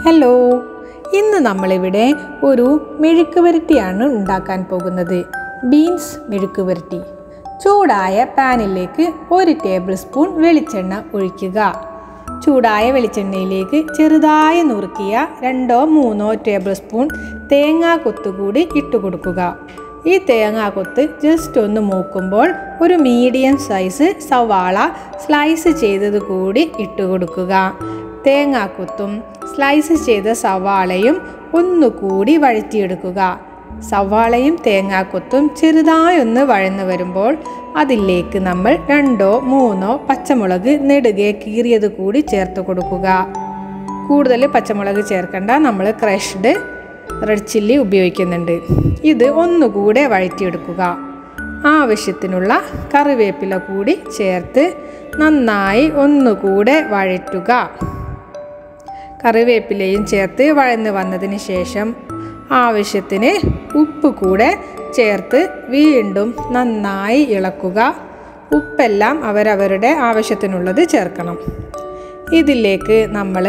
hello ഇന്ന് നമ്മളിവിടെ ഒരു മെഴുക്ക് പുരട്ടിയാണ് ഉണ്ടാക്കാൻ പോകുന്നത് ബീൻസ് മെഴുക്ക് പുരട്ടി ചൂടായ പാനിലേക്ക് ഒരു ടേബിൾ സ്പൂൺ വെളിച്ചെണ്ണ ഒഴിക്കുക ചൂടായ വെളിച്ചെണ്ണയിലേക്ക് ചെറുതായി നുറുക്കിയ രണ്ടോ മൂന്നോ ടേബിൾ സ്പൂൺ തേങ്ങാ കൊത്ത് കൂടി ഇട്ട് കൊടുക്കുക ഈ തേങ്ങാ കൊത്ത് ജസ്റ്റ് ഒന്ന് മൂക്കുമ്പോൾ ഒരു മീഡിയം സൈസ് സവാള സ്ലൈസ് ചെയ്തത് കൂടി ഇട്ട് കൊടുക്കുക തേങ്ങാക്കൊത്തും സ്ലൈസ് ചെയ്ത സവാളയും ഒന്നുകൂടി വഴറ്റിയെടുക്കുക സവാളയും തേങ്ങാക്കൊത്തും ചെറുതായി ഒന്ന് വഴന്നു വരുമ്പോൾ അതിലേക്ക് നമ്മൾ രണ്ടോ മൂന്നോ പച്ചമുളക് നെടുകെ കീറിയത് കൂടി ചേർത്ത് കൊടുക്കുക കൂടുതൽ പച്ചമുളക് ചേർക്കണ്ട നമ്മൾ ക്രഷ്ഡ് റെഡ് ചില്ലി ഉപയോഗിക്കുന്നുണ്ട് ഇത് ഒന്നുകൂടെ വഴറ്റിയെടുക്കുക ആവശ്യത്തിനുള്ള കറിവേപ്പില കൂടി ചേർത്ത് നന്നായി ഒന്നുകൂടെ വഴറ്റുക കറിവേപ്പിലയും ചേർത്ത് വഴന്ന് വന്നതിന് ശേഷം ആവശ്യത്തിന് ഉപ്പ് കൂടെ ചേർത്ത് വീണ്ടും നന്നായി ഇളക്കുക ഉപ്പെല്ലാം അവരവരുടെ ആവശ്യത്തിനുള്ളത് ചേർക്കണം ഇതിലേക്ക് നമ്മൾ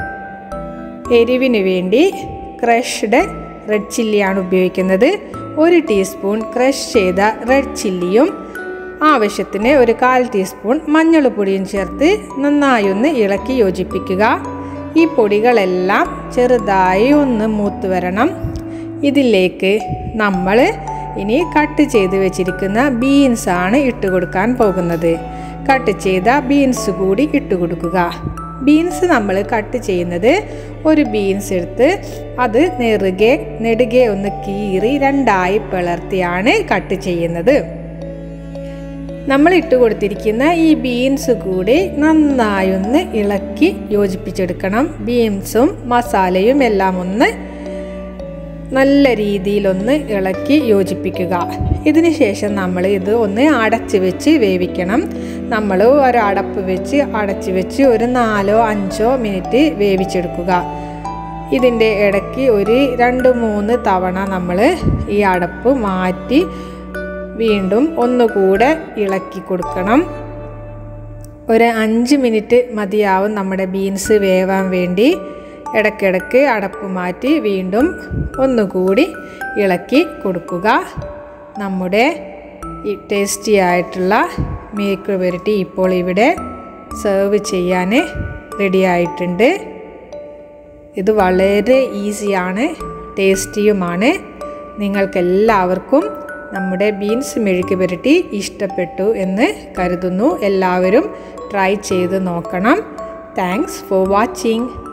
എരിവിന് വേണ്ടി ക്രഷ്ഡ് റെഡ് ചില്ലിയാണ് ഉപയോഗിക്കുന്നത് ഒരു ടീസ്പൂൺ ക്രഷ് ചെയ്ത റെഡ് ചില്ലിയും ആവശ്യത്തിന് ഒരു കാൽ ടീസ്പൂൺ മഞ്ഞൾപ്പൊടിയും ചേർത്ത് നന്നായി ഒന്ന് ഇളക്കി യോജിപ്പിക്കുക ഈ പൊടികളെല്ലാം ചെറുതായി ഒന്ന് മൂത്ത് വരണം ഇതിലേക്ക് നമ്മൾ ഇനി കട്ട് ചെയ്ത് വെച്ചിരിക്കുന്ന ബീൻസ് ആണ് ഇട്ട് കൊടുക്കാൻ പോകുന്നത് കട്ട് ചെയ്ത ബീൻസ് കൂടി ഇട്ട് കൊടുക്കുക ബീൻസ് നമ്മൾ കട്ട് ചെയ്യുന്നത് ഒരു ബീൻസ് എടുത്ത് അത് നെറുകെ നെടുകെ ഒന്ന് കീറി രണ്ടായി പിളർത്തിയാണ് കട്ട് ചെയ്യുന്നത് നമ്മൾ ഇട്ട് കൊടുത്തിരിക്കുന്ന ഈ ബീൻസ് കൂടി നന്നായി ഒന്ന് ഇളക്കി യോജിപ്പിച്ചെടുക്കണം ബീൻസും മസാലയും എല്ലാം ഒന്ന് നല്ല രീതിയിലൊന്ന് ഇളക്കി യോജിപ്പിക്കുക ഇതിന് ശേഷം നമ്മൾ ഇത് ഒന്ന് അടച്ച് വെച്ച് വേവിക്കണം നമ്മൾ ഒരു അടപ്പ് വെച്ച് അടച്ച് വെച്ച് ഒരു നാലോ അഞ്ചോ മിനിറ്റ് വേവിച്ചെടുക്കുക ഇതിൻ്റെ ഇടയ്ക്ക് ഒരു രണ്ട് മൂന്ന് തവണ നമ്മൾ ഈ അടപ്പ് മാറ്റി വീണ്ടും ഒന്നുകൂടെ ഇളക്കി കൊടുക്കണം ഒരു അഞ്ച് മിനിറ്റ് മതിയാവും നമ്മുടെ ബീൻസ് വേവാൻ വേണ്ടി ഇടയ്ക്കിടയ്ക്ക് അടപ്പ് മാറ്റി വീണ്ടും ഒന്നുകൂടി ഇളക്കി കൊടുക്കുക നമ്മുടെ ഈ ടേസ്റ്റി ആയിട്ടുള്ള മേക്ക് പുരട്ടി ഇപ്പോൾ ഇവിടെ സെർവ് ചെയ്യാൻ റെഡി ആയിട്ടുണ്ട് ഇത് വളരെ ഈസിയാണ് ടേസ്റ്റിയുമാണ് നിങ്ങൾക്കെല്ലാവർക്കും നമ്മുടെ ബീൻസ് മെഴുക്ക് പുരട്ടി ഇഷ്ടപ്പെട്ടു എന്ന് കരുതുന്നു എല്ലാവരും ട്രൈ ചെയ്ത് നോക്കണം താങ്ക്സ് ഫോർ വാച്ചിങ്